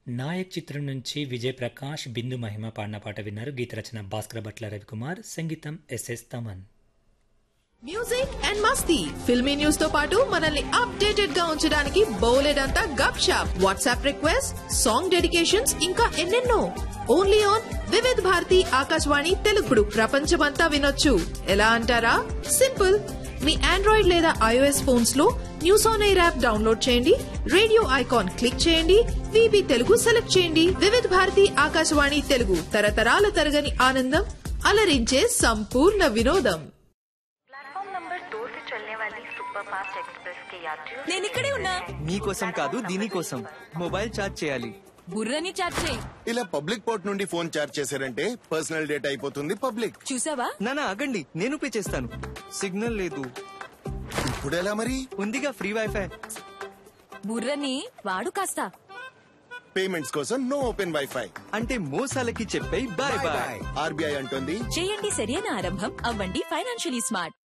నాయక్ చిత్రం నుంచి విజయ్ ప్రకాష్ బిందు మహిమ పాడిన పాట విన్నారు గీత రచన భాస్కర భట్ల రవికుమార్ సంగీతం ఎస్ఎస్ తమన్ మ్యూజిక్ అండ్ మస్తీ ఫిల్మీ న్యూస్ తో పాటు మనల్ని అప్డేటెడ్ గా ఉంచడానికి బౌలెడంతా గప్ షాప్ వాట్సాప్ రిక్వెస్ట్ సాంగ్ డెడికేషన్స్ ఇంకా ఎన్నెన్నో ఓన్లీ ఆన్ వివిధ్ భారతి ఆకాశవాణి తెలుగుడు ప్రపంచమంతా వినొచ్చు ఎలా అంటారా సింపుల్ మీ ఆండ్రాయిడ్ లేదా ఐఓఎస్ ఫోన్స్ లో news on air app download చేయండి రేడియో ఐకాన్ క్లిక్ చేయండి విబి తెలుగు సెలెక్ట్ చేయండి వివిధ్ భారతి ఆకాశవాణి తెలుగు తరతరాల తరగని ఆనందం అలరించే సంపూర్ణ వినోదం प्लेटफॉर्म नंबर दो से चलने वाली सुपर फास्ट एक्सप्रेस के यात्रियों నేను ఇక్కడే ఉన్నా మీకోసం కాదు దీనికోసం మొబైల్ ఛార్జ్ చేయాలి బుర్రని చాట్ చేయి ఇలా పబ్లిక్ పోర్ట్ నుండి ఫోన్ చార్జ్ చేశారంటే పర్సనల్ డేటా అయిపోతుంది పబ్లిక్ చూసావా నానా ఆగండి నేను పే చేస్తాను సిగ్నల్ లేదు ఇప్పుడు ఎలా మరి ఉందిగా ఫ్రీ వైఫై బుర్రని వాడు కాస్త పేమెంట్స్ కోసం నో ఓపెన్ వైఫై అంటే మోసాలకి చెప్పే బాయ్ బాయ్ ఆర్బీఐ అంటోంది చేయండి సరైన ఆరంభం అవ్వండి ఫైనాన్షియలీ స్మార్ట్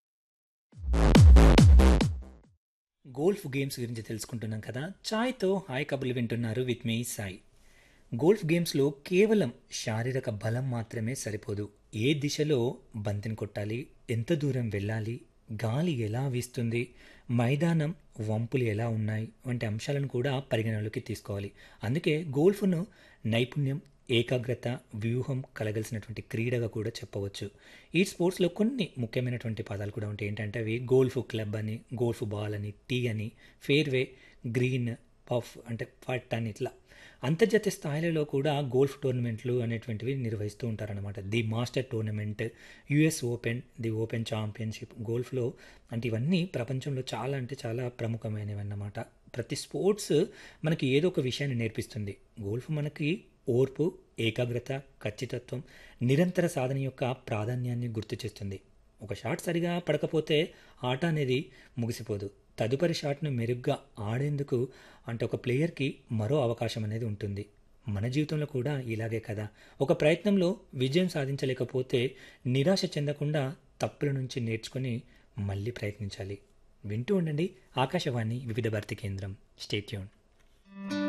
గోల్ఫ్ గేమ్స్ గురించి తెలుసుకుంటున్నాం కదా చాయ్తో హాయ్ కబుర్లు వింటున్నారు విత్ మీ సాయి గోల్ఫ్ గేమ్స్లో కేవలం శారీరక బలం మాత్రమే సరిపోదు ఏ దిశలో బంతిని కొట్టాలి ఎంత దూరం వెళ్ళాలి గాలి ఎలా వీస్తుంది మైదానం వంపులు ఎలా ఉన్నాయి వంటి అంశాలను కూడా పరిగణనలోకి తీసుకోవాలి అందుకే గోల్ఫ్ను నైపుణ్యం ఏకాగ్రత వ్యూహం కలగలిసినటువంటి క్రీడగా కూడా చెప్పవచ్చు ఈ స్పోర్ట్స్లో కొన్ని ముఖ్యమైనటువంటి పదాలు కూడా ఉంటాయి ఏంటంటే అవి గోల్ఫ్ క్లబ్ అని గోల్ఫ్ బాల్ అని టీ అని ఫేర్వే గ్రీన్ పఫ్ అంటే పట్ అని ఇట్లా అంతర్జాతీయ స్థాయిలో కూడా గోల్ఫ్ టోర్నమెంట్లు అనేటువంటివి నిర్వహిస్తూ ఉంటారనమాట the Master Tournament US Open the Open Championship గోల్ఫ్లో అంటే ఇవన్నీ ప్రపంచంలో చాలా అంటే చాలా ప్రముఖమైనవి అన్నమాట ప్రతి స్పోర్ట్స్ మనకి ఏదో ఒక విషయాన్ని నేర్పిస్తుంది గోల్ఫ్ మనకి ఓర్పు ఏకాగ్రత ఖచ్చితత్వం నిరంతర సాధన యొక్క ప్రాధాన్యాన్ని గుర్తు చేస్తుంది ఒక షాట్ సరిగా పడకపోతే ఆట అనేది ముగిసిపోదు తదుపరి షాట్ను మెరుగ్గా ఆడేందుకు అంటే ఒక ప్లేయర్కి మరో అవకాశం అనేది ఉంటుంది మన జీవితంలో కూడా ఇలాగే కదా ఒక ప్రయత్నంలో విజయం సాధించలేకపోతే నిరాశ చెందకుండా తప్పుల నుంచి నేర్చుకొని మళ్ళీ ప్రయత్నించాలి వింటూ ఉండండి ఆకాశవాణి వివిధ భారతి కేంద్రం స్టేట్యూన్